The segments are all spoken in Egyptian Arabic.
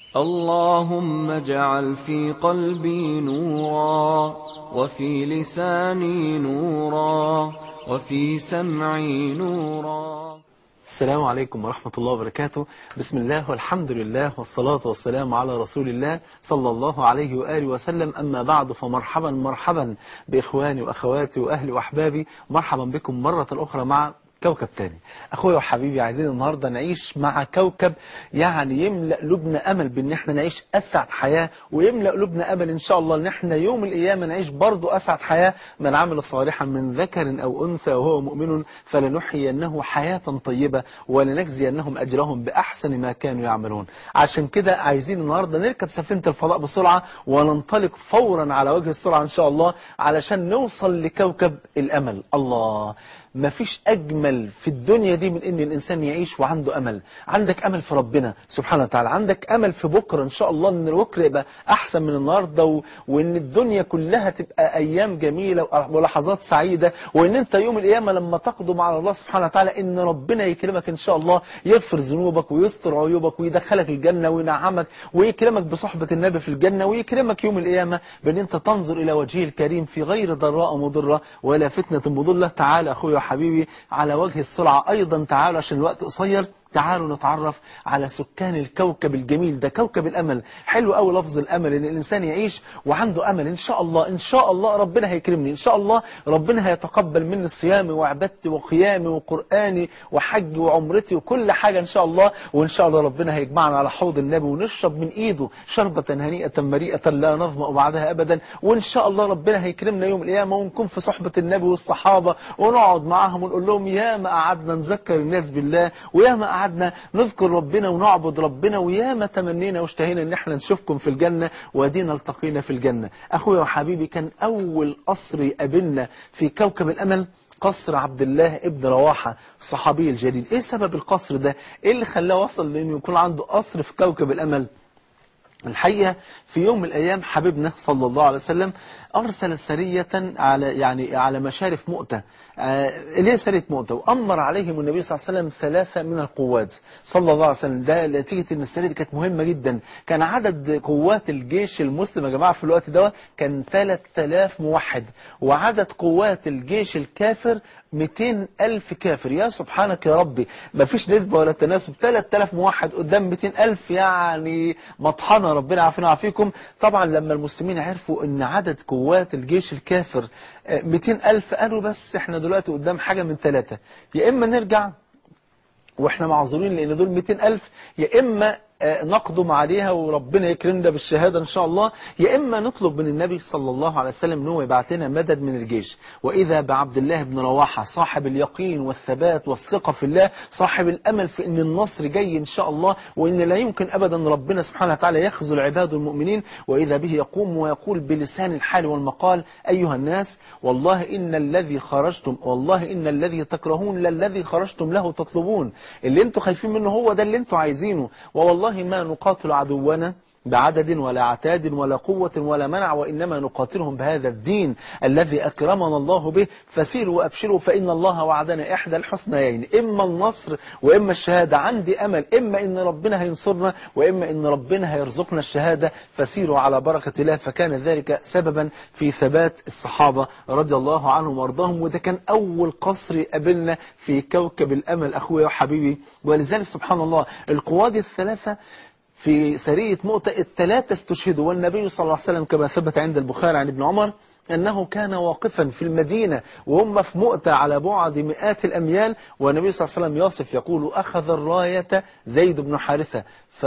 اللهم اجعل في قلبي نورا وفي لساني نورا وفي سمعي نورا السلام عليكم ورحمة الله وبركاته بسم الله والحمد لله والصلاة والسلام على رسول الله صلى الله عليه وآله وسلم أما بعد فمرحبا مرحبا بإخواني وأخواتي وأهلي وأحبابي مرحبا بكم مرة أخرى مع كوكب تاني أخويا وحبيبي عايزين النهاردة نعيش مع كوكب يعني يملأ قلوبنا أمل بأن احنا نعيش أسعد حياة ويملأ قلوبنا أمل إن شاء الله أن احنا يوم القيامة نعيش برضو أسعد حياة من عمل صالحا من ذكر أو أنثى وهو مؤمن فلنحيينه حياة طيبة ولنجزينهم أجرهم بأحسن ما كانوا يعملون عشان كده عايزين النهاردة نركب سفينة الفضاء بسرعة وننطلق فورا على وجه السرعة إن شاء الله علشان نوصل لكوكب الأمل الله ما فيش أجمل في الدنيا دي من إن الإنسان يعيش وعنده أمل عندك أمل في ربنا سبحانه وتعالى عندك أمل في بكرة إن شاء الله إن البكرة يبقى أحسن من النهاردة و... وإن الدنيا كلها تبقى أيام جميلة ولحظات سعيدة وإن أنت يوم القيامة لما تقدم على الله سبحانه وتعالى إن ربنا يكرمك إن شاء الله يغفر ذنوبك ويستر عيوبك ويدخلك الجنة وينعمك ويكرمك بصحبة النبي في الجنة ويكرمك يوم القيامة بأن أنت تنظر إلى وجهه الكريم في غير ضراء مضرة ولا فتنة مضلة تعالى أخويا وحبيبي على وجه السرعة أيضا تعالوا عشان الوقت قصير تعالوا نتعرف على سكان الكوكب الجميل ده كوكب الأمل حلو قوي لفظ الأمل إن الإنسان يعيش وعنده أمل إن شاء الله إن شاء الله ربنا هيكرمني إن شاء الله ربنا هيتقبل مني صيامي وعبادتي وقيامي وقرآني وحجي وعمرتي وكل حاجة إن شاء الله وإن شاء الله ربنا هيجمعنا على حوض النبي ونشرب من إيده شربة هنيئة مريئة لا نظمأ بعدها أبدا وإن شاء الله ربنا هيكرمنا يوم القيامة ونكون في صحبة النبي والصحابة ونقعد معاهم ونقول لهم يا ما قعدنا نذكر الناس بالله ويا ما قعدنا نذكر ربنا ونعبد ربنا وياما تمنينا واشتهينا ان احنا نشوفكم في الجنة وادينا التقينا في الجنة اخويا وحبيبي كان اول قصر يقابلنا في كوكب الامل قصر عبد الله ابن رواحة الصحابي الجليل ايه سبب القصر ده ايه اللي خلاه وصل لانه يكون عنده قصر في كوكب الامل الحقيقة في يوم من الأيام حبيبنا صلى الله عليه وسلم أرسل سرية على يعني على مشارف مؤتة آه اللي هي سرية مؤتة وأمر عليهم النبي صلى الله عليه وسلم ثلاثة من القوات صلى الله عليه وسلم ده نتيجة أن السرية دي كانت مهمة جدا كان عدد قوات الجيش المسلم يا جماعة في الوقت ده كان 3000 موحد وعدد قوات الجيش الكافر 200 ألف كافر يا سبحانك يا ربي ما فيش نسبة ولا تناسب 3000 موحد قدام 200 ألف يعني مطحنة ربنا عافينا وعافيكم طبعا لما المسلمين عرفوا ان عدد قوات الجيش الكافر 200 ألف قالوا بس احنا دلوقتي قدام حاجة من ثلاثة يا إما نرجع واحنا معذورين لان دول 200 ألف يا إما نقدم عليها وربنا يكرمنا بالشهادة إن شاء الله يا إما نطلب من النبي صلى الله عليه وسلم أنه يبعث لنا مدد من الجيش وإذا بعبد الله بن رواحة صاحب اليقين والثبات والثقة في الله صاحب الأمل في أن النصر جاي إن شاء الله وأن لا يمكن أبدا ربنا سبحانه وتعالى يخذل عباده المؤمنين وإذا به يقوم ويقول بلسان الحال والمقال أيها الناس والله إن الذي خرجتم والله إن الذي تكرهون للذي خرجتم له تطلبون اللي انتم خايفين منه هو ده اللي انتم عايزينه ووالله والله ما نقاتل عدونا بعدد ولا عتاد ولا قوة ولا منع وإنما نقاتلهم بهذا الدين الذي أكرمنا الله به فسيروا وأبشروا فإن الله وعدنا إحدى الحسنيين إما النصر وإما الشهادة عندي أمل إما إن ربنا هينصرنا وإما إن ربنا هيرزقنا الشهادة فسيروا على بركة الله فكان ذلك سببا في ثبات الصحابة رضي الله عنهم وارضاهم وده كان أول قصر يقابلنا في كوكب الأمل أخويا وحبيبي ولذلك سبحان الله القواد الثلاثة في سرية مؤتة الثلاثة استشهدوا والنبي صلى الله عليه وسلم كما ثبت عند البخاري عن ابن عمر أنه كان واقفا في المدينة وهم في مؤتة على بعد مئات الأميال والنبي صلى الله عليه وسلم يصف يقول أخذ الراية زيد بن حارثة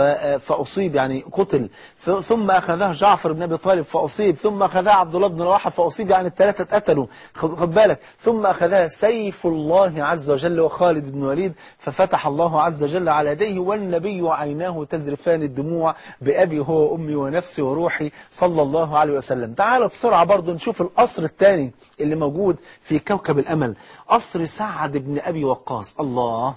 فأصيب يعني قتل ثم أخذها جعفر بن أبي طالب فأصيب ثم أخذها عبد الله بن رواحة فأصيب يعني الثلاثة اتقتلوا خد بالك ثم أخذها سيف الله عز وجل وخالد بن وليد ففتح الله عز وجل على يديه والنبي وعيناه تزرفان الدموع بأبي هو وأمي ونفسي وروحي صلى الله عليه وسلم تعالوا بسرعة برضو نشوف القصر الثاني اللي موجود في كوكب الأمل قصر سعد بن أبي وقاص الله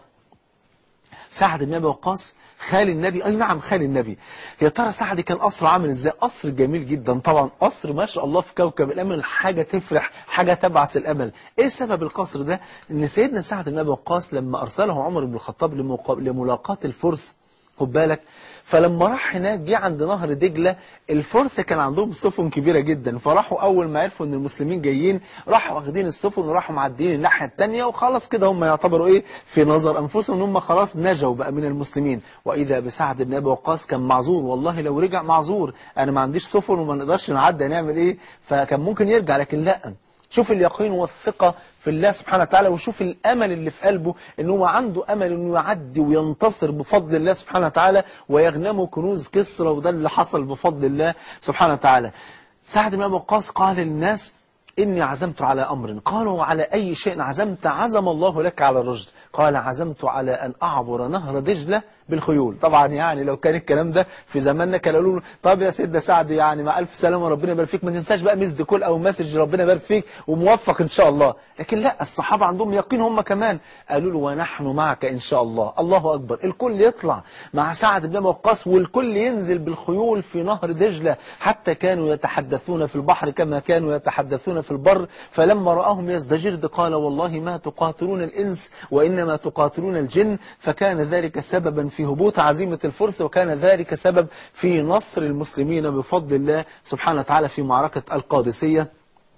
سعد بن أبي وقاص خال النبي أي نعم خال النبي يا ترى سعد كان قصر عامل ازاي قصر جميل جدا طبعا قصر ما شاء الله في كوكب الأمل حاجة تفرح حاجة تبعث الأمل ايه سبب القصر ده ان سيدنا سعد بن أبي وقاص لما أرسله عمر بن الخطاب لملاقاة الفرس خد بالك فلما راح هناك جه عند نهر دجلة الفرس كان عندهم سفن كبيرة جدا فراحوا أول ما عرفوا إن المسلمين جايين راحوا واخدين السفن وراحوا معديين الناحية التانية وخلاص كده هم يعتبروا إيه في نظر أنفسهم إن هم خلاص نجوا بقى من المسلمين وإذا بسعد بن أبي وقاص كان معذور والله لو رجع معذور أنا ما عنديش سفن وما نقدرش نعدي هنعمل إيه فكان ممكن يرجع لكن لا شوف اليقين والثقة في الله سبحانه وتعالى وشوف الأمل اللي في قلبه إن هو عنده أمل إنه يعدي وينتصر بفضل الله سبحانه وتعالى ويغنمه كنوز كسرى وده اللي حصل بفضل الله سبحانه وتعالى سعد بن أبي وقاص قال للناس إني عزمت على أمر قالوا على أي شيء عزمت عزم الله لك على الرشد قال عزمت على أن أعبر نهر دجلة بالخيول طبعا يعني لو كان الكلام ده في زماننا كانوا يقولوا له طب يا سيدنا سعد يعني مع ألف سلامة وربنا يبارك فيك ما تنساش بقى مسد كل أو مسج ربنا يبارك فيك وموفق إن شاء الله لكن لا الصحابة عندهم يقين هم كمان قالوا له ونحن معك إن شاء الله الله أكبر الكل يطلع مع سعد بن وقاص والكل ينزل بالخيول في نهر دجلة حتى كانوا يتحدثون في البحر كما كانوا يتحدثون في البر فلما رآهم يزدجرد قال والله ما تقاتلون الإنس وإنما تقاتلون الجن فكان ذلك سببا في هبوط عزيمة الفرس وكان ذلك سبب في نصر المسلمين بفضل الله سبحانه وتعالى في معركة القادسية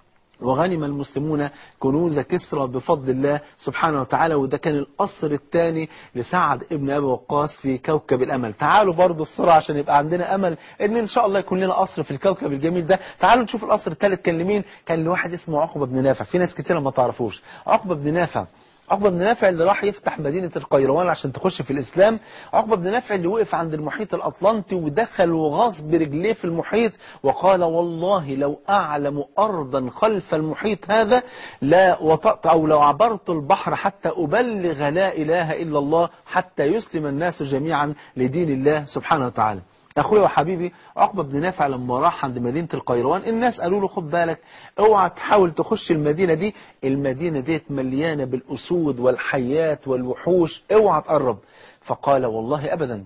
وغنم المسلمون كنوز كسرى بفضل الله سبحانه وتعالى وده كان القصر الثاني لسعد ابن أبي وقاص في كوكب الأمل تعالوا برضو بسرعة عشان يبقى عندنا أمل إن إن شاء الله يكون لنا قصر في الكوكب الجميل ده تعالوا نشوف القصر الثالث كان لمين كان لواحد اسمه عقبة بن نافع في ناس كتيرة ما تعرفوش عقبة بن نافع عقبة بن نافع اللي راح يفتح مدينة القيروان عشان تخش في الإسلام عقبة بن نافع اللي وقف عند المحيط الأطلنطي ودخل وغاص برجليه في المحيط وقال والله لو أعلم أرضا خلف المحيط هذا لا وطأت أو لو عبرت البحر حتى أبلغ لا إله إلا الله حتى يسلم الناس جميعا لدين الله سبحانه وتعالى أخويا وحبيبي عقبة بن نافع لما راح عند مدينة القيروان الناس قالوا له خد بالك اوعى تحاول تخش المدينة دي المدينة ديت مليانة بالأسود والحيات والوحوش اوعى تقرب فقال والله أبدا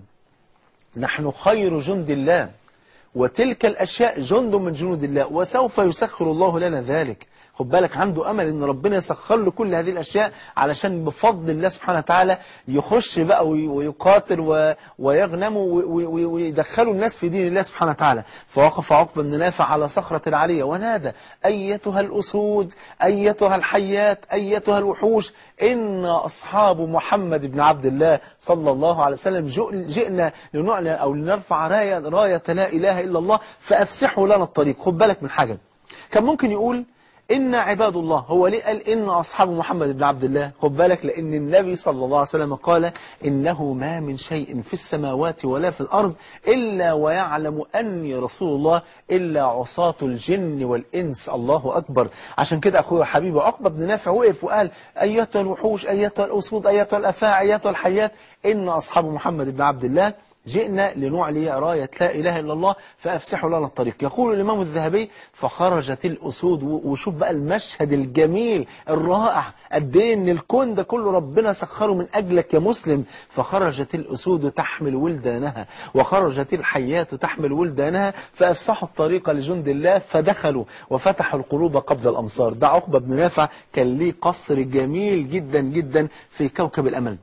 نحن خير جند الله وتلك الأشياء جند من جنود الله وسوف يسخر الله لنا ذلك خد بالك عنده أمل إن ربنا يسخر له كل هذه الأشياء علشان بفضل الله سبحانه وتعالى يخش بقى ويقاتل ويغنم ويدخلوا الناس في دين الله سبحانه وتعالى فوقف عقبة بن نافع على صخرة عالية ونادى أيتها الأسود أيتها الحيات أيتها الوحوش إن أصحاب محمد بن عبد الله صلى الله عليه وسلم جئنا لنعلن أو لنرفع راية, راية لا إله إلا الله فأفسحوا لنا الطريق خد بالك من حاجة كان ممكن يقول إن عباد الله هو ليه قال إن أصحاب محمد بن عبد الله خد بالك لأن النبي صلى الله عليه وسلم قال إنه ما من شيء في السماوات ولا في الأرض إلا ويعلم أني رسول الله إلا عصاة الجن والإنس الله أكبر عشان كده أخوي وحبيبي عقبة بن نافع وقف وقال أيتها الوحوش أيتها الأسود أيتها الأفاعي أيتها الحيات إن أصحاب محمد بن عبد الله جئنا لنعلي راية لا إله إلا الله فأفسحوا لنا الطريق يقول الإمام الذهبي فخرجت الأسود وشوف بقى المشهد الجميل الرائع قد ايه ان الكون ده كله ربنا سخره من أجلك يا مسلم فخرجت الأسود تحمل ولدانها وخرجت الحيات تحمل ولدانها فأفسحوا الطريق لجند الله فدخلوا وفتحوا القلوب قبل الأمصار ده عقبة بن نافع كان ليه قصر جميل جدا جدا في كوكب الأمل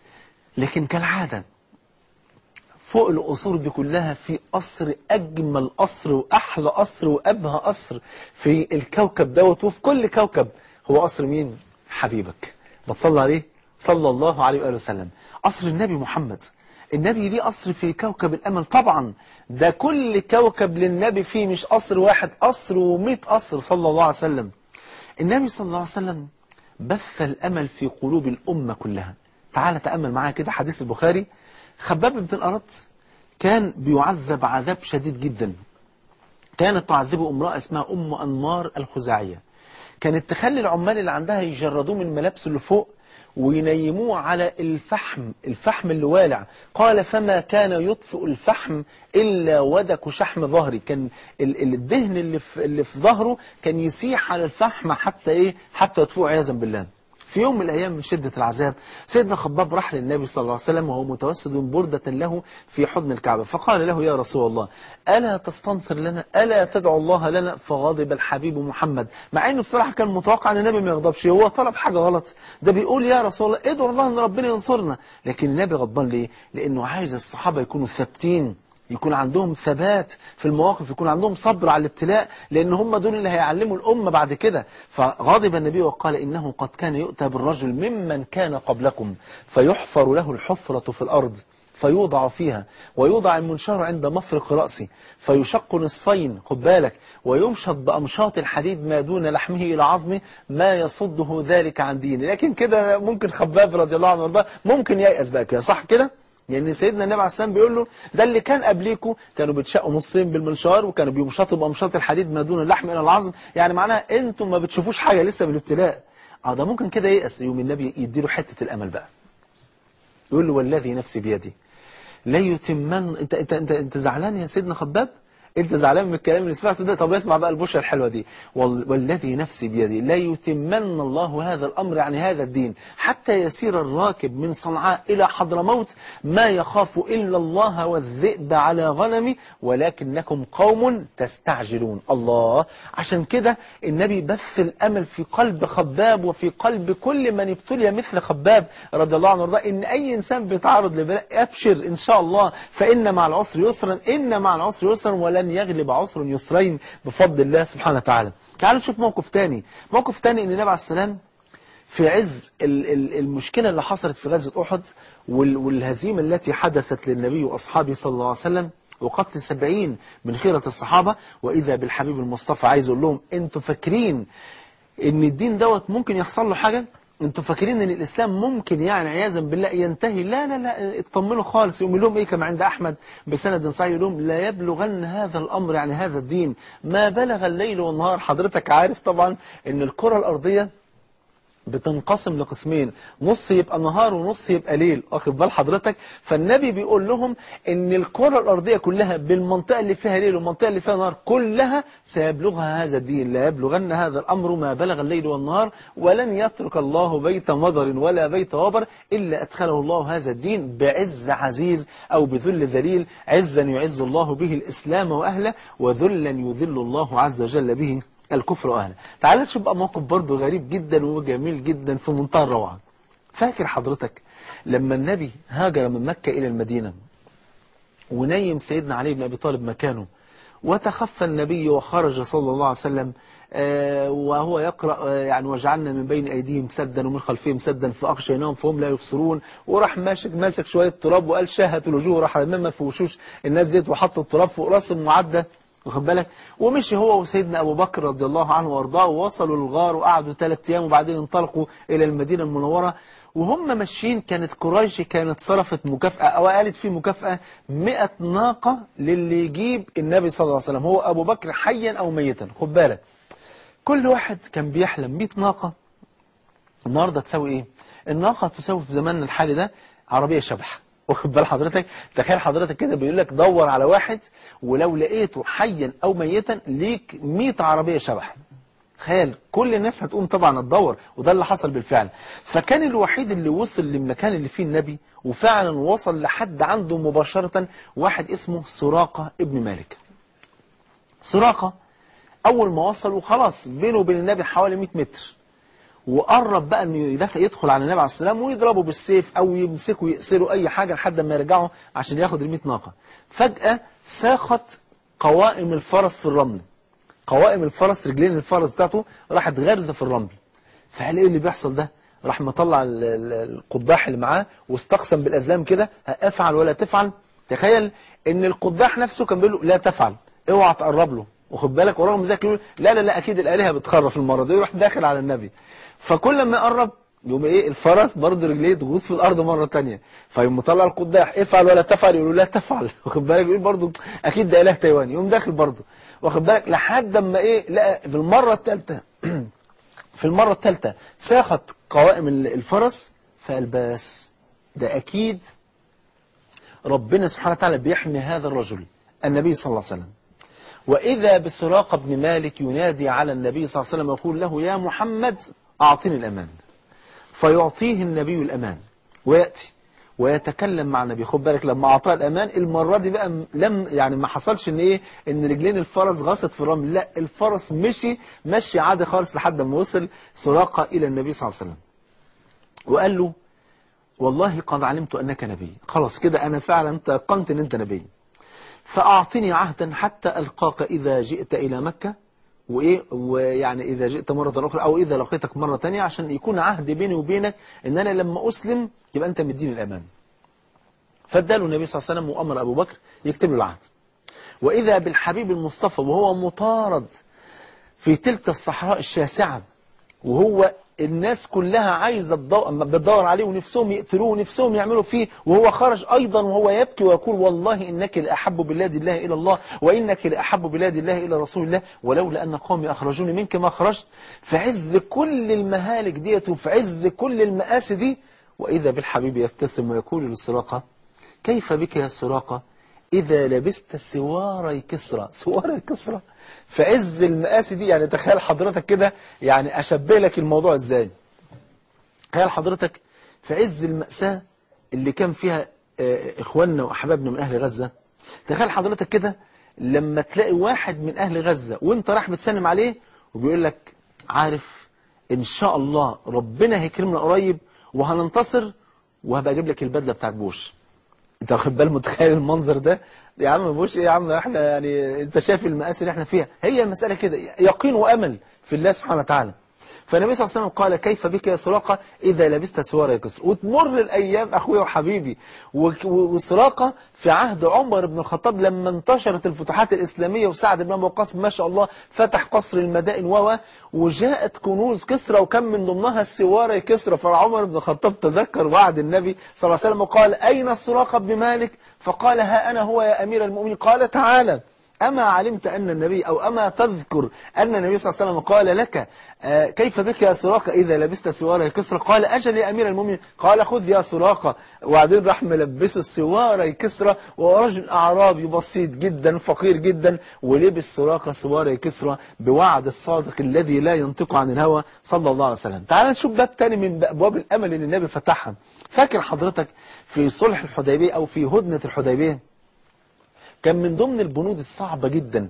لكن كالعادة فوق القصور دي كلها في قصر أجمل قصر وأحلى قصر وأبهى قصر في الكوكب دوت وفي كل كوكب هو قصر مين؟ حبيبك بتصلى عليه صلى الله عليه وآله وسلم قصر النبي محمد النبي ليه قصر في كوكب الأمل طبعا ده كل كوكب للنبي فيه مش قصر واحد قصر ومئة قصر صلى الله عليه وسلم النبي صلى الله عليه وسلم بث الأمل في قلوب الأمة كلها تعال تأمل معايا كده حديث البخاري خباب بن الأرط كان بيعذب عذاب شديد جدا كانت تعذبه امرأة اسمها أم أنمار الخزاعية كانت تخلي العمال اللي عندها يجردوه من ملابسه اللي فوق وينيموه على الفحم الفحم اللي والع قال فما كان يطفئ الفحم إلا ودك شحم ظهري كان الدهن اللي في, اللي في ظهره كان يسيح على الفحم حتى إيه حتى يطفئه عياذا بالله في يوم من الأيام من شدة العذاب سيدنا خباب راح للنبي صلى الله عليه وسلم وهو متوسد بردة له في حضن الكعبة فقال له يا رسول الله ألا تستنصر لنا ألا تدعو الله لنا فغضب الحبيب محمد مع أنه بصراحة كان متوقع أن النبي ما يغضبش هو طلب حاجة غلط ده بيقول يا رسول الله ادعو الله أن ربنا ينصرنا لكن النبي غضبان ليه لأنه عايز الصحابة يكونوا ثابتين يكون عندهم ثبات في المواقف يكون عندهم صبر على الابتلاء لأن هم دول اللي هيعلموا الأمة بعد كده فغضب النبي وقال إنه قد كان يؤتى بالرجل ممن كان قبلكم فيحفر له الحفرة في الأرض فيوضع فيها ويوضع المنشار عند مفرق رأسه فيشق نصفين خد بالك ويمشط بأمشاط الحديد ما دون لحمه إلى عظمه ما يصده ذلك عن دينه لكن كده ممكن خباب رضي الله عنه وارضاه ممكن ييأس بقى كده صح كده لأن يعني سيدنا النبي عليه السلام بيقول له ده اللي كان قبليكم كانوا بيتشقوا نصين بالمنشار وكانوا بيمشطوا بأمشاط الحديد ما دون اللحم إلى العظم يعني معناها أنتم ما بتشوفوش حاجة لسه من الابتلاء اه ده ممكن كده ييأس يوم النبي يديله حتة الأمل بقى يقول له والذي نفسي بيدي لا يتمن انت انت انت, انت زعلان يا سيدنا خباب انت زعلان من الكلام اللي سمعته ده طب اسمع بقى البشرة الحلوة دي والذي نفسي بيدي لا يتمن الله هذا الأمر يعني هذا الدين حتى يسير الراكب من صنعاء إلى حضرموت ما يخاف إلا الله والذئب على غنمي ولكنكم قوم تستعجلون الله عشان كده النبي بث الأمل في قلب خباب وفي قلب كل من ابتلي مثل خباب رضي الله عنه وارضاه إن أي إنسان بيتعرض لبلاء أبشر إن شاء الله فإن مع العسر يسرا إن مع العسر يسرا ولا لن يغلب عسر يسرين بفضل الله سبحانه وتعالى تعالوا نشوف موقف تاني موقف تاني ان النبي عليه السلام في عز المشكلة اللي حصلت في غزوة أحد والهزيمة التي حدثت للنبي وأصحابه صلى الله عليه وسلم وقتل سبعين من خيرة الصحابة وإذا بالحبيب المصطفى عايز يقول لهم انتوا فاكرين ان الدين دوت ممكن يحصل له حاجة انتوا فاكرين ان الاسلام ممكن يعني عياذا بالله ينتهي لا لا لا اطمنوا خالص يقول لهم ايه كما عند احمد بسند صحيح يقول لهم لا يبلغن هذا الامر يعني هذا الدين ما بلغ الليل والنهار حضرتك عارف طبعا ان الكره الارضيه بتنقسم لقسمين نص يبقى نهار ونص يبقى ليل واخد بال حضرتك فالنبي بيقول لهم ان الكرة الارضية كلها بالمنطقة اللي فيها ليل والمنطقة اللي فيها نهار كلها سيبلغها هذا الدين لا يبلغن هذا الامر ما بلغ الليل والنهار ولن يترك الله بيت مضر ولا بيت وبر الا ادخله الله هذا الدين بعز عزيز او بذل ذليل عزا يعز الله به الاسلام واهله وذلا يذل الله عز وجل به الكفر وأهله تعال نشوف بقى موقف برضه غريب جدا وجميل جدا في منتهى الروعة فاكر حضرتك لما النبي هاجر من مكة إلى المدينة ونيم سيدنا علي بن أبي طالب مكانه وتخفى النبي وخرج صلى الله عليه وسلم آه وهو يقرأ آه يعني وجعلنا من بين أيديهم سدا ومن خلفهم سدا فأغشيناهم فهم لا يبصرون وراح ماسك ماسك شوية تراب وقال شاهت الوجوه راح رممها في وشوش الناس ديت وحطوا التراب فوق راس معدة واخد بالك ومشي هو وسيدنا أبو بكر رضي الله عنه وارضاه ووصلوا للغار وقعدوا ثلاث أيام وبعدين انطلقوا إلى المدينة المنورة وهم ماشيين كانت قريش كانت صرفت مكافأة أو قالت في مكافأة 100 ناقة للي يجيب النبي صلى الله عليه وسلم هو أبو بكر حيا أو ميتا خد بالك كل واحد كان بيحلم 100 ناقة النهاردة تساوي إيه الناقة تساوي في زماننا الحالي ده عربية شبح واخد بال حضرتك تخيل حضرتك كده بيقول لك دور على واحد ولو لقيته حيا او ميتا ليك 100 عربيه شبح تخيل كل الناس هتقوم طبعا تدور وده اللي حصل بالفعل فكان الوحيد اللي وصل للمكان اللي فيه النبي وفعلا وصل لحد عنده مباشرة واحد اسمه سراقة ابن مالك سراقة اول ما وصل وخلاص بينه وبين النبي حوالي 100 متر وقرب بقى انه يدخل يدخل على النبي عليه السلام ويضربه بالسيف او يمسكه يقصره اي حاجة لحد ما يرجعه عشان ياخد ال ناقة فجأة ساخت قوائم الفرس في الرمل قوائم الفرس رجلين الفرس بتاعته راحت غرزة في الرمل فقال ايه اللي بيحصل ده راح مطلع القضاح اللي معاه واستقسم بالازلام كده افعل ولا تفعل تخيل ان القضاح نفسه كان بيقول له لا تفعل اوعى تقرب له واخد بالك ورغم ذلك يقول لا لا لا اكيد الالهه بتخرف المره دي يروح داخل على النبي فكل ما يقرب يقوم ايه الفرس برضه رجليه تغوص في الارض مره ثانيه فيقوم مطلع القداح افعل ولا تفعل يقول لا تفعل واخد بالك يقول برضه اكيد ده اله تايواني يقوم داخل برضه واخد بالك لحد اما ايه لقى في المره الثالثه في المره الثالثه ساخت قوائم الفرس فقال بس ده اكيد ربنا سبحانه وتعالى بيحمي هذا الرجل النبي صلى الله عليه وسلم وإذا بسراقة بن مالك ينادي على النبي صلى الله عليه وسلم ويقول له يا محمد أعطني الأمان فيعطيه النبي الأمان ويأتي ويتكلم مع النبي خد بالك لما أعطاه الأمان المرة دي بقى لم يعني ما حصلش إن إيه إن رجلين الفرس غصت في الرمل لا الفرس مشي مشي عادي خالص لحد ما وصل سراقة إلى النبي صلى الله عليه وسلم وقال له والله قد علمت أنك نبي خلاص كده أنا فعلا تيقنت أن أنت نبي فأعطني عهدا حتى ألقاك إذا جئت إلى مكة وإيه ويعني إذا جئت مرة أخرى أو إذا لقيتك مرة تانية عشان يكون عهد بيني وبينك إن أنا لما أسلم يبقى أنت مديني الأمان فاداله النبي صلى الله عليه وسلم وأمر أبو بكر يكتب له العهد وإذا بالحبيب المصطفى وهو مطارد في تلك الصحراء الشاسعة وهو الناس كلها عايزة بتدور عليه ونفسهم يقتلوه ونفسهم يعملوا فيه وهو خرج أيضا وهو يبكي ويقول والله إنك لأحب بلاد الله إلى الله وإنك لأحب بلاد الله إلى رسول الله ولولا أن قومي أخرجوني منك ما خرجت في عز كل المهالك ديت وفي عز كل المآسي دي وإذا بالحبيب يبتسم ويقول للسراقة كيف بك يا سراقة إذا لبست سواري كسرى سواري كسرى في عز المآسي دي يعني تخيل حضرتك كده يعني أشبه لك الموضوع إزاي تخيل حضرتك في عز المأساة اللي كان فيها إخواننا وأحبابنا من أهل غزة تخيل حضرتك كده لما تلاقي واحد من أهل غزة وانت راح بتسلم عليه وبيقول لك عارف إن شاء الله ربنا هيكرمنا قريب وهننتصر وهبقى أجيب لك البدلة بتاعت بوش انت واخد بال متخيل المنظر ده يا عم بوش ايه يا عم احنا يعني انت شايف المآسي اللي احنا فيها هي المسألة كده يقين وأمل في الله سبحانه وتعالى فالنبي صلى الله عليه وسلم قال كيف بك يا سراقة إذا لبست سوار كسر وتمر الأيام أخوي وحبيبي وسراقة في عهد عمر بن الخطاب لما انتشرت الفتوحات الإسلامية وسعد بن أبي وقاص ما شاء الله فتح قصر المدائن و وجاءت كنوز كسرى وكان من ضمنها السوار كسرى فعمر بن الخطاب تذكر وعد النبي صلى الله عليه وسلم وقال أين سراقة بن مالك فقال ها أنا هو يا أمير المؤمنين قال تعالى أما علمت أن النبي أو أما تذكر أن النبي صلى الله عليه وسلم قال لك آه كيف بك يا سراقة إذا لبست سوار كسرى قال أجل يا أمير المؤمنين قال خذ يا سراقة وبعدين راح ملبسه السوار كسرى وهو رجل أعرابي بسيط جدا فقير جدا ولبس سراقة سوار كسرى بوعد الصادق الذي لا ينطق عن الهوى صلى الله عليه وسلم تعال نشوف باب تاني من أبواب الأمل اللي النبي فتحها فاكر حضرتك في صلح الحديبية أو في هدنة الحديبية كان من ضمن البنود الصعبة جدا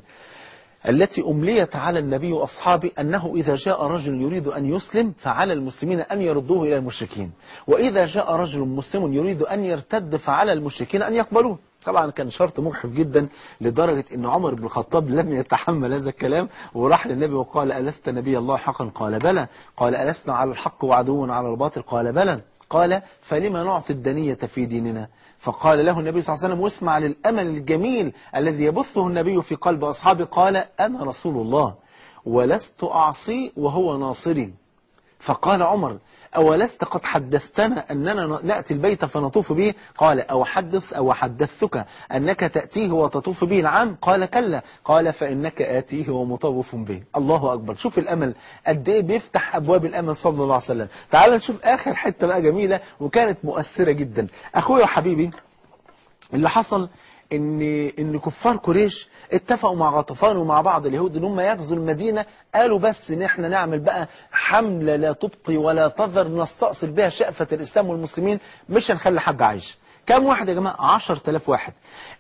التي أمليت على النبي وأصحابه أنه إذا جاء رجل يريد أن يسلم فعلى المسلمين أن يردوه إلى المشركين وإذا جاء رجل مسلم يريد أن يرتد فعلى المشركين أن يقبلوه طبعا كان شرط مجحف جدا لدرجة أن عمر بن الخطاب لم يتحمل هذا الكلام وراح للنبي وقال ألست نبي الله حقا قال بلى قال ألسنا على الحق وعدو على الباطل قال بلى قال فلما نعطي الدنية في ديننا فقال له النبي صلى الله عليه وسلم واسمع للأمل الجميل الذي يبثه النبي في قلب أصحابه قال أنا رسول الله ولست أعصي وهو ناصري فقال عمر أولست قد حدثتنا أننا نأتي البيت فنطوف به قال أو حدث أو حدثتك أنك تأتيه وتطوف به العام قال كلا قال فإنك آتيه ومطوف به الله أكبر شوف الأمل قد إيه بيفتح أبواب الأمل صلى الله عليه وسلم تعال نشوف آخر حتة بقى جميلة وكانت مؤثرة جدا أخويا وحبيبي اللي حصل ان ان كفار قريش اتفقوا مع غطفان ومع بعض اليهود ان هم يغزوا المدينة قالوا بس ان احنا نعمل بقى حملة لا تبقي ولا تذر نستأصل بها شأفة الاسلام والمسلمين مش هنخلي حد عايش كم واحد يا جماعة 10000 واحد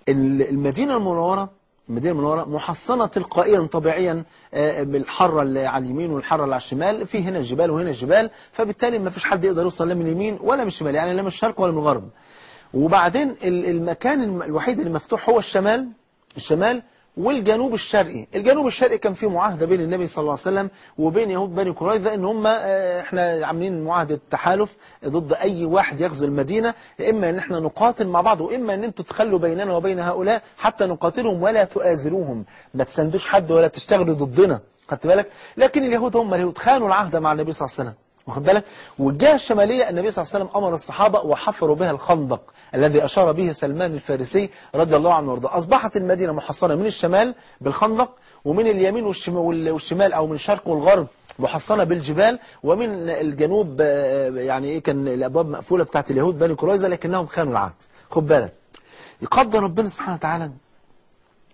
المدينة المنورة المدينة المنورة محصنة تلقائيا طبيعيا بالحرة اللي على اليمين والحرة اللي على الشمال في هنا الجبال وهنا الجبال فبالتالي ما فيش حد يقدر يوصل لا من اليمين ولا من الشمال يعني لا من الشرق ولا من الغرب وبعدين المكان الوحيد اللي مفتوح هو الشمال الشمال والجنوب الشرقي الجنوب الشرقي كان فيه معاهدة بين النبي صلى الله عليه وسلم وبين يهود بني قريظة ان هم احنا عاملين معاهدة تحالف ضد اي واحد يغزو المدينة اما ان احنا نقاتل مع بعض واما ان انتوا تخلوا بيننا وبين هؤلاء حتى نقاتلهم ولا تؤازروهم ما تساندوش حد ولا تشتغلوا ضدنا خدت بالك لكن اليهود هم اليهود خانوا العهد مع النبي صلى الله عليه وسلم واخد بالك والجهه الشماليه النبي صلى الله عليه وسلم امر الصحابه وحفروا بها الخندق الذي اشار به سلمان الفارسي رضي الله عنه وارضاه اصبحت المدينه محصنه من الشمال بالخندق ومن اليمين والشمال او من الشرق والغرب محصنه بالجبال ومن الجنوب يعني ايه كان الابواب مقفوله بتاعت اليهود بني قريظه لكنهم خانوا العهد خد بالك يقدر ربنا سبحانه وتعالى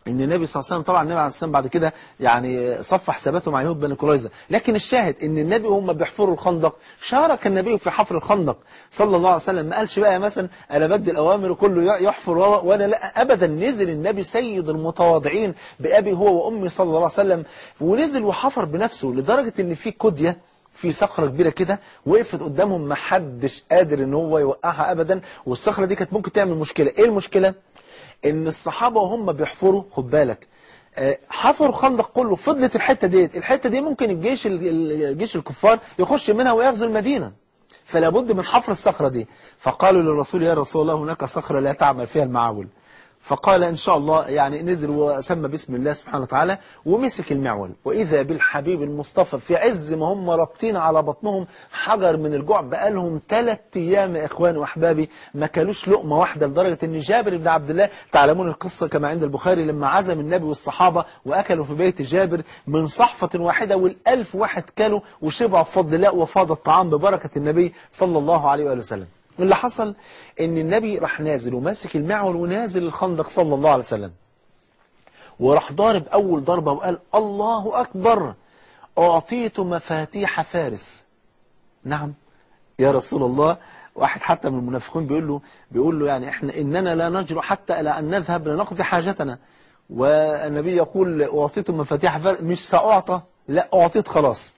ان النبي صلى الله عليه وسلم طبعا النبي عليه السلام بعد كده يعني صف حساباته مع يهود بني قريظه لكن الشاهد ان النبي وهم بيحفروا الخندق شارك النبي في حفر الخندق صلى الله عليه وسلم ما قالش بقى مثلا انا بدي الاوامر وكله يحفر وانا لا ابدا نزل النبي سيد المتواضعين بابي هو وامي صلى الله عليه وسلم ونزل وحفر بنفسه لدرجه ان في كديه في صخرة كبيرة كده وقفت قدامهم ما حدش قادر ان هو يوقعها ابدا والصخرة دي كانت ممكن تعمل مشكلة ايه المشكلة ان الصحابة وهم بيحفروا خد بالك آه، حفروا خندق كله فضلت الحتة ديت الحتة دي ممكن الجيش الجيش الكفار يخش منها ويغزو المدينة فلا بد من حفر الصخرة دي فقالوا للرسول يا رسول الله هناك صخرة لا تعمل فيها المعاول فقال إن شاء الله يعني نزل وسمى باسم الله سبحانه وتعالى ومسك المعول وإذا بالحبيب المصطفى في عز ما هم رابطين على بطنهم حجر من الجوع بقالهم ثلاث أيام يا إخواني وأحبابي ما كلوش لقمة واحدة لدرجة أن جابر بن عبد الله تعلمون القصة كما عند البخاري لما عزم النبي والصحابة وأكلوا في بيت جابر من صحفة واحدة والألف واحد كلوا وشبعوا بفضل الله وفاض الطعام ببركة النبي صلى الله عليه وآله وسلم اللي حصل ان النبي راح نازل وماسك المعول ونازل الخندق صلى الله عليه وسلم وراح ضارب اول ضربة وقال الله اكبر اعطيت مفاتيح فارس نعم يا رسول الله واحد حتى من المنافقين بيقول له بيقول له يعني احنا اننا لا نجرؤ حتى الى ان نذهب لنقضي حاجتنا والنبي يقول اعطيت مفاتيح فارس مش ساعطى لا اعطيت خلاص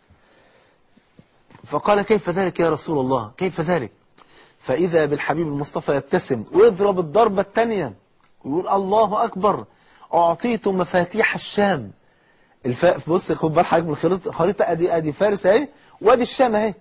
فقال كيف ذلك يا رسول الله كيف ذلك فإذا بالحبيب المصطفى يبتسم ويضرب الضربة الثانية ويقول الله أكبر أعطيت مفاتيح الشام الف... بص خد بال حضرتك من الخريطة خريطة أدي أدي فارس أهي وأدي الشام أهي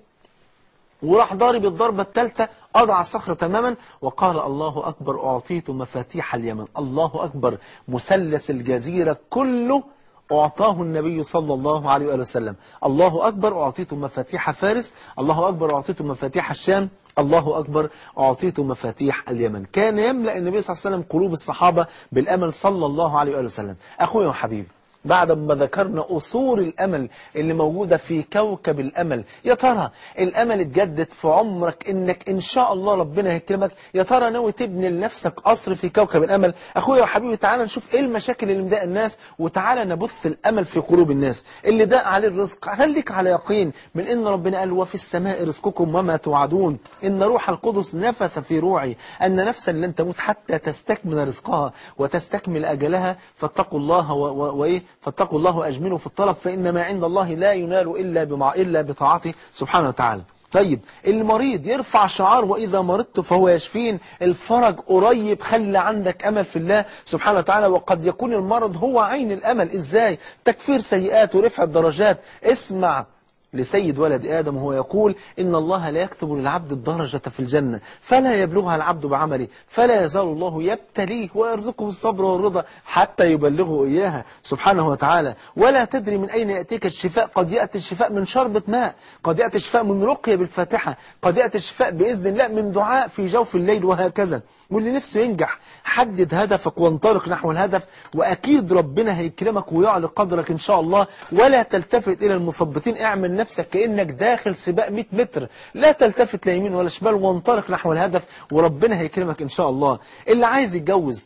وراح ضارب الضربة الثالثة أضع الصخرة تماما وقال الله أكبر أعطيت مفاتيح اليمن الله أكبر مثلث الجزيرة كله أعطاه النبي صلى الله عليه وآله وسلم الله أكبر أعطيت مفاتيح فارس الله أكبر أعطيت مفاتيح الشام الله أكبر أعطيت مفاتيح اليمن كان يملأ النبي صلى الله عليه وسلم قلوب الصحابة بالأمل صلى الله عليه وآله وسلم أخوي وحبيبي بعد ما ذكرنا أصول الأمل اللي موجودة في كوكب الأمل يا ترى الأمل اتجدد في عمرك إنك إن شاء الله ربنا يكرمك يا ترى ناوي تبني لنفسك قصر في كوكب الأمل أخويا وحبيبي تعالى نشوف إيه المشاكل اللي مضايق الناس وتعالى نبث الأمل في قلوب الناس اللي ضاق عليه الرزق خليك على يقين من إن ربنا قال وفي السماء رزقكم وما توعدون إن روح القدس نفث في روعي أن نفسا لن تموت حتى تستكمل رزقها وتستكمل أجلها فاتقوا الله وإيه فاتقوا الله وأجملوا في الطلب فإن ما عند الله لا ينال إلا, بمع... إلا بطاعته سبحانه وتعالى طيب المريض يرفع شعار وإذا مرضت فهو يشفين الفرج قريب خلي عندك أمل في الله سبحانه وتعالى وقد يكون المرض هو عين الأمل إزاي تكفير سيئات ورفع الدرجات اسمع لسيد ولد آدم وهو يقول إن الله لا يكتب للعبد الدرجة في الجنة فلا يبلغها العبد بعمله فلا يزال الله يبتليه ويرزقه الصبر والرضا حتى يبلغه إياها سبحانه وتعالى ولا تدري من أين يأتيك الشفاء قد يأتي الشفاء من شربة ماء قد يأتي الشفاء من رقية بالفاتحة قد يأتي الشفاء بإذن الله من دعاء في جوف الليل وهكذا واللي نفسه ينجح حدد هدفك وانطلق نحو الهدف وأكيد ربنا هيكرمك ويعلى قدرك إن شاء الله ولا تلتفت إلى المثبتين اعمل نفسك كأنك داخل سباق 100 متر لا تلتفت لا يمين ولا شمال وانطلق نحو الهدف وربنا هيكرمك إن شاء الله اللي عايز يتجوز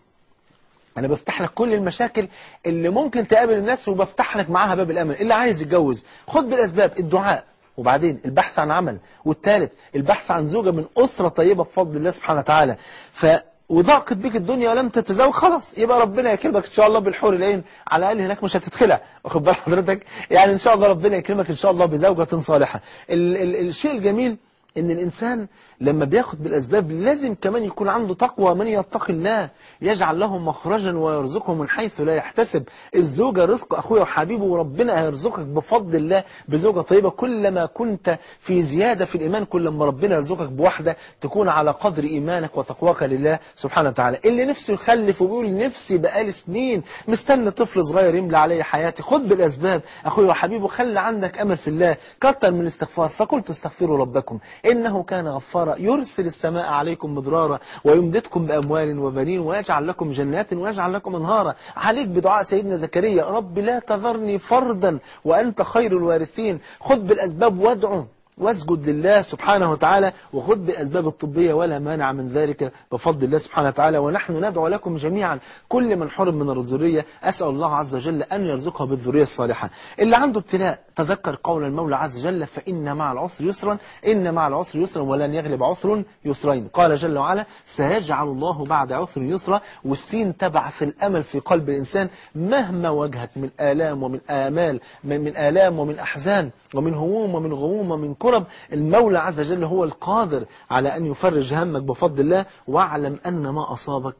أنا بفتح لك كل المشاكل اللي ممكن تقابل الناس وبفتح لك معاها باب الأمل اللي عايز يتجوز خد بالأسباب الدعاء وبعدين البحث عن عمل والثالث البحث عن زوجة من أسرة طيبة بفضل الله سبحانه وتعالى ف وضاقت بك الدنيا ولم تتزوج خلاص يبقى ربنا يكرمك ان شاء الله بالحور العين على الاقل هناك مش هتتخلع واخد بال حضرتك يعني ان شاء الله ربنا يكرمك ان شاء الله بزوجة صالحة ال ال الشيء الجميل ان الانسان لما بياخد بالأسباب لازم كمان يكون عنده تقوى من يتقي الله يجعل له مخرجا ويرزقه من حيث لا يحتسب الزوجة رزق أخويا وحبيبه وربنا هيرزقك بفضل الله بزوجة طيبة كلما كنت في زيادة في الإيمان كلما ربنا يرزقك بواحدة تكون على قدر إيمانك وتقواك لله سبحانه وتعالى اللي نفسه يخلف وبيقول نفسي بقالي سنين مستني طفل صغير يملى علي حياتي خد بالأسباب أخويا وحبيبه خلي عندك أمل في الله كتر من الاستغفار فقلت استغفروا ربكم إنه كان غفارا يرسل السماء عليكم مدرارا ويمددكم بأموال وبنين ويجعل لكم جنات ويجعل لكم انهارا عليك بدعاء سيدنا زكريا رب لا تذرني فردا وأنت خير الوارثين خذ بالأسباب وادعو واسجد لله سبحانه وتعالى وخذ بالأسباب الطبية ولا مانع من ذلك بفضل الله سبحانه وتعالى ونحن ندعو لكم جميعا كل من حرم من الذرية أسأل الله عز وجل أن يرزقها بالذرية الصالحة اللي عنده ابتلاء تذكر قول المولى عز وجل فإن مع العسر يسرا إن مع العسر يسرا ولن يغلب عسر يسرين قال جل وعلا سيجعل الله بعد عسر يسرا والسين تبعث الأمل في قلب الإنسان مهما واجهت من آلام ومن آمال من, من آلام ومن أحزان ومن هموم ومن غموم ومن كرب المولى عز وجل هو القادر على أن يفرج همك بفضل الله واعلم أن ما أصابك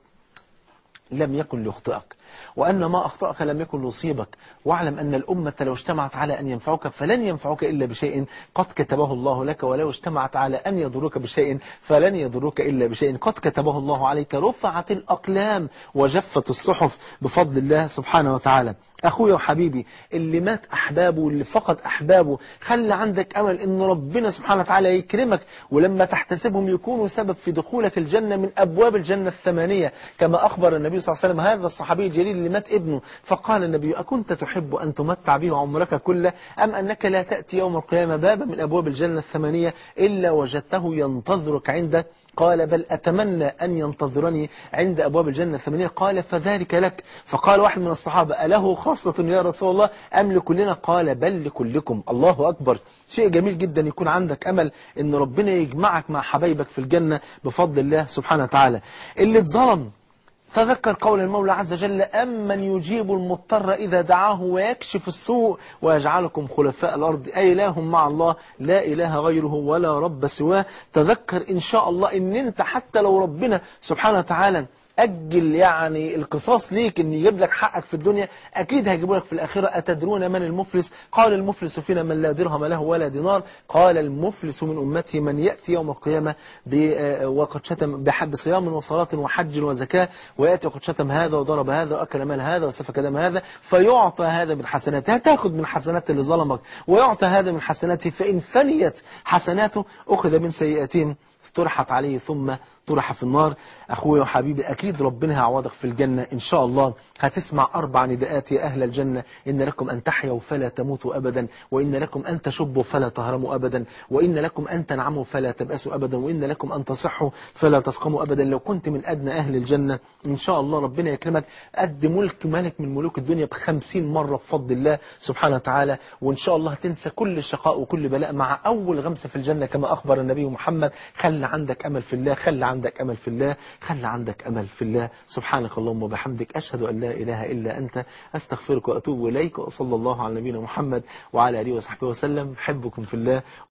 لم يكن ليخطئك وأن ما أخطأك لم يكن ليصيبك واعلم أن الأمة لو اجتمعت على أن ينفعك فلن ينفعك إلا بشيء قد كتبه الله لك ولو اجتمعت على أن يضرك بشيء فلن يضرك إلا بشيء قد كتبه الله عليك رفعت الأقلام وجفت الصحف بفضل الله سبحانه وتعالى أخويا وحبيبي اللي مات أحبابه واللي فقد أحبابه خلي عندك أمل أن ربنا سبحانه وتعالى يكرمك ولما تحتسبهم يكونوا سبب في دخولك الجنة من أبواب الجنة الثمانية كما أخبر النبي صلى الله عليه وسلم هذا الصحابي الجليل اللي مات ابنه فقال النبي أكنت تحب أن تمتع به عمرك كله أم أنك لا تأتي يوم القيامة بابا من أبواب الجنة الثمانية إلا وجدته ينتظرك عنده قال بل أتمنى أن ينتظرني عند أبواب الجنة الثمانية قال فذلك لك فقال واحد من الصحابة أله خاصة يا رسول الله أم لكلنا قال بل لكلكم الله أكبر شيء جميل جدا يكون عندك أمل أن ربنا يجمعك مع حبايبك في الجنة بفضل الله سبحانه وتعالى اللي اتظلم تذكر قول المولى عز وجل أمن يجيب المضطر إذا دعاه ويكشف السوء ويجعلكم خلفاء الأرض أي إله مع الله لا إله غيره ولا رب سواه تذكر إن شاء الله إن أنت حتى لو ربنا سبحانه وتعالى أجل يعني القصاص ليك ان يجيب لك حقك في الدنيا أكيد هيجيبوا لك في الآخرة أتدرون من المفلس قال المفلس فينا من لا درهم له ولا دينار قال المفلس من أمته من يأتي يوم القيامة وقد شتم بحد صيام وصلاة وحج وزكاة ويأتي وقد شتم هذا وضرب هذا وأكل مال هذا وسفك دم هذا فيعطى هذا من حسناته هتاخد من حسنات اللي ظلمك ويعطى هذا من حسناته فإن فنيت حسناته أخذ من سيئاتهم طرحت عليه ثم طرح في النار أخويا وحبيبي أكيد ربنا هيعوضك في الجنة إن شاء الله هتسمع أربع نداءات يا أهل الجنة إن لكم أن تحيوا فلا تموتوا أبدا وإن لكم أن تشبوا فلا تهرموا أبدا وإن لكم أن تنعموا فلا تبأسوا أبدا وإن لكم أن تصحوا فلا تسقموا أبدا لو كنت من أدنى أهل الجنة إن شاء الله ربنا يكرمك قد ملك ملك من ملوك الدنيا بخمسين مرة بفضل الله سبحانه وتعالى وإن شاء الله هتنسى كل شقاء وكل بلاء مع أول غمسة في الجنة كما أخبر النبي محمد خلي عندك أمل في الله خلي عندك أمل في الله خلي عندك أمل في الله سبحانك اللهم وبحمدك أشهد أن لا إله إلا أنت أستغفرك وأتوب إليك وصلى الله على نبينا محمد وعلى آله وصحبه وسلم حبكم في الله